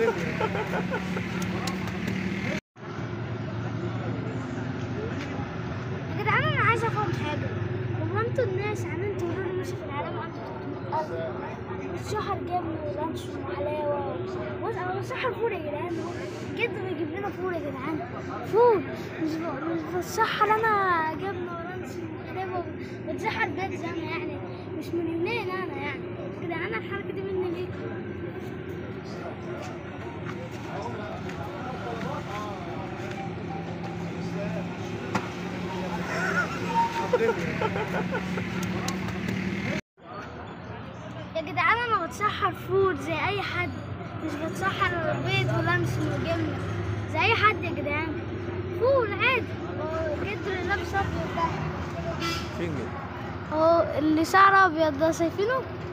يا جدعان انا عايزه افهم حاجه هو انتوا الناس يعني انتوا دول ماشي في العالم وانتوا 300000 الشهر جبنه ولانش وحلاوه بص انا بسحر فول يا جدعان جد بيجيب لنا فول يا جدعان فول مش ب- مش بتسحر انا جبنه ولانش وحلاوه بتسحر بيتزا انا يعني مش من يومين انا يعني يا جدعان الحركه دي مني ليكم يا جدعان انا بتسحر فود زي اي حد مش بتسحر بيض ولانش وجبنه زي اي حد يا جدعان فول عادي هو جد اللي لابس ابيض ده فين هو اللي شعره ابيض ده شايفينه